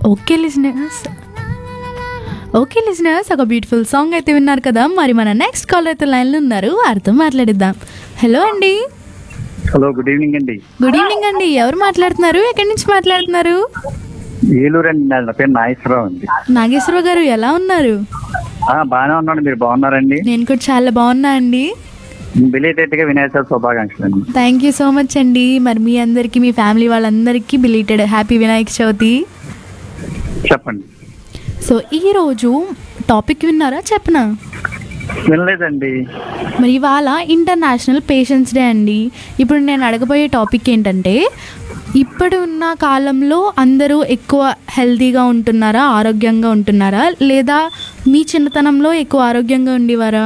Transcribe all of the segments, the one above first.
Okay listeners okay listeners ఒక beautiful song అయితే విన్నారు కదా మరి మన నెక్స్ట్ కాల్ అయితే లైన్లో ఉన్నారు వారితో మాట్లాడిద్దాం హలో అండి హలో గుడ్ ఈవినింగ్ అండి గుడ్ ఈవినింగ్ అండి ఎవరు మాట్లాడుతున్నారు ఎక్కడి నుంచి మాట్లాడుతున్నారు ఏలూరు అండి నా పేరు నాగేశ్వరరావు అండి నాగేశ్వరరావు గారు ఎలా ఉన్నారు ఆ, బాగానే ఉన్నాను మీరు బాగున్నారండి నేను కూడా చాలా బాగున్నా అండి బిలేటెడ్ గా వినాయక చవితి శుభాకాంక్షలు అండి థ్యాంక్ యూ సో మచ్ అండి మరి మీ అందరికీ మీ ఫ్యామిలీ వాళ్ళందరికీ బిలీటెడ్ హ్యాపీ వినాయక చవితి చెప్పండి సో ఈరోజు టాపిక్ విన్నారా చెప్పనా వినలేదండి మరి ఇవాళ ఇంటర్నేషనల్ పేషెంట్స్ డే అండి ఇప్పుడు నేను అడగబోయే టాపిక్ ఏంటంటే ఇప్పుడు ఉన్న కాలంలో అందరూ ఎక్కువ హెల్తీగా ఉంటున్నారా ఆరోగ్యంగా ఉంటున్నారా లేదా మీ చిన్నతనంలో ఎక్కువ ఆరోగ్యంగా ఉండేవారా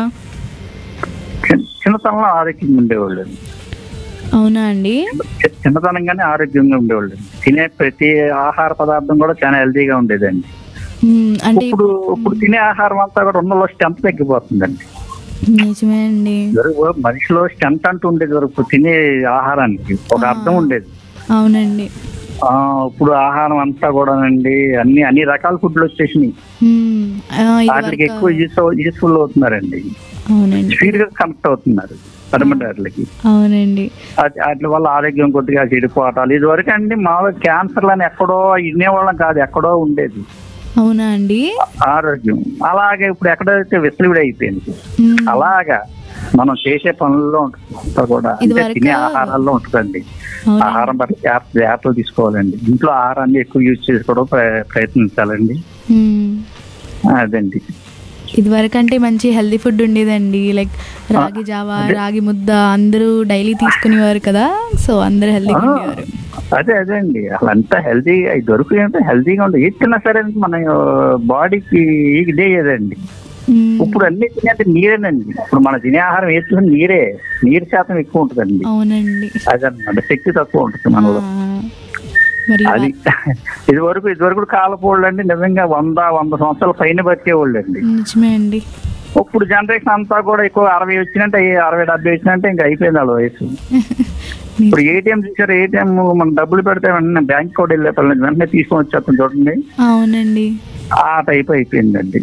చిన్న- చిన్నతనంలో ఆరోగ్యంగా ఉండేవాళ్ళు అవునా అండి చి- చిన్నతనంగానే ఆరోగ్యంగా ఉండేవాళ్ళు తినే ప్రతి ఆహార పదార్థం కూడా చాలా హెల్తీగా ఉండేదండి మ్మ్, అంటే ఇప్పుడు ఇప్పుడు తినే ఆహారం అంతా కూడా ఉన్నలో స్ట్రెంత్ తగ్గిపోతుందండి నిజమే అండి ఇదివరకు మనిషిలో స్ట్రెంత్ అంటూ ఉండేది వరకు తినే ఆహారానికి ఒక అర్థం ఉండేది అవునండి ఆ ఇప్పుడు ఆహారం అంతా కూడానండి అన్ని అన్ని రకాల ఫుడ్లు వచ్చేసినాయి మ్మ్, ఆ, ఇది వాటికి వరకు- ఎక్కువ యూస్ యూస్ఫుల్ అవుతున్నారండి అవునండి స్పీడ్ గా కనెక్ట్ అవుతున్నారు పరమటారులకి అవునండి వాటి వల్ల ఆరోగ్యం కొద్దిగా చెడిపోవటాలు ఇది వరకు అండి మామూలుగా క్యాన్సర్ అని ఎక్కడో వినేవాళ్ళం కాదు ఎక్కడో ఉండేది అవునా అండి ఆరోగ్యం అలాగే ఇప్పుడు ఎక్కడైతే విసలివిడి అయిపోయింది మ్మ్, అలాగా మనం చేసే పనుల్లో ఉంటుంది అంతా కూడా అంటే ఇదివరకు- తినే ఆహారాల్లో ఉంటుందండి అవునండి. ఆహారం పట్ల జాగ్రత్త జాగ్రత్తలు తీసుకోవాలండి ఇంట్లో ఆహారాన్ని ఎక్కువ యూజ్ చేసుకోవడం ప్ర- ప్రయత్నించాలండి మ్మ్. అదండి ఇదివరకు అంటే మంచి హెల్దీ ఫుడ్ ఉండేదండి లైక్ రాగి జావా రాగి ముద్ద అందరూ డైలీ తీసుకునేవారు కదా సో అందరూ హెల్దీగా ఆ, ఉండేవారు అదే అదే అండి అసలు అంతా హెల్దీ దొరుకు అంటే హెల్దీగా ఉంది ఏది తిన్నా సరే మన బాడీకి ఇదే ఏదండి మ్మ్. ఇప్పుడు అన్ని తినే అంటే నీరేనండి ఇప్పుడు మన తినే ఆహారం ఏది తిన్నా నీరే నీరు శాతం ఎక్కువ ఉంటుందండి అవునండి అదన్నమాట శక్తి తక్కువ ఉంటుంది మనలో ఆ, మరి అది ఇది వరకు ఇది వరకు కాలపోళ్ళు అండి నిజంగా వంద వంద సంవత్సరాల పైన బతికేవాళ్ళు అండి నిజమే అండి ఇప్పుడు జనరేషన్ అంతా కూడా ఎక్కువ అరవై వచ్చినట్టే అరవై డెబ్బై వచ్చినట్టే ఇంకా అయిపోయింది వాళ్ళ వయసు ఇప్పుడు ఏటీఎం చూసారు ఏటీఎం మనం డబ్బులు పెడితే వెంటనే బ్యాంక్ కూడా వెళ్ళే పని లేదు. వెంటనే తీసుకొని వచ్చేస్తాం చూడండి అవునండి ఆ టైప్ అయిపోయిందండి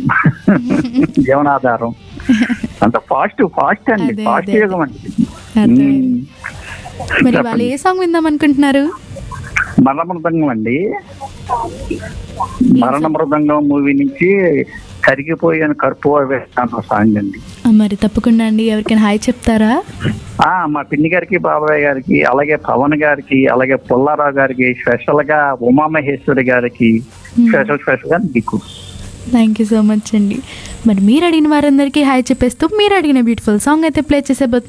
జీవనాధారం అంత ఫాస్ట్ ఫాస్ట్ అండి అదే, ఫాస్ట్ అదే. యుగం అండి అర్థమైంది. ఉమ్. మరి వాళ్ళు ఏ సాంగ్ విందాం అనుకుంటున్నారు మరణ మృదంగం అండి మరణ మృదంగం మూవీ నుంచి కరిగిపోయాను కర్పూర వేస్తాను సాంగ్ అండి ఆ, మరి తప్పకుండా అండి ఎవరికైనా హాయ్ చెప్తారా ఆ మా పిన్ని గారికి బాబాయ్ గారికి అలాగే పవన్ గారికి అలాగే పుల్లారావు గారికి స్పెషల్ గా ఉమామహేశ్వరి గారికి స్పెషల్ స్పెషల్ గా మీకు థ్యాంక్ యూ సో మచ్ అండి మరి మీరు అడిగిన వారందరికీ హాయ్ చెప్పేస్తూ మీరు అడిగిన బ్యూటిఫుల్ సాంగ్ అయితే ప్లే చేసేబోతున్నారు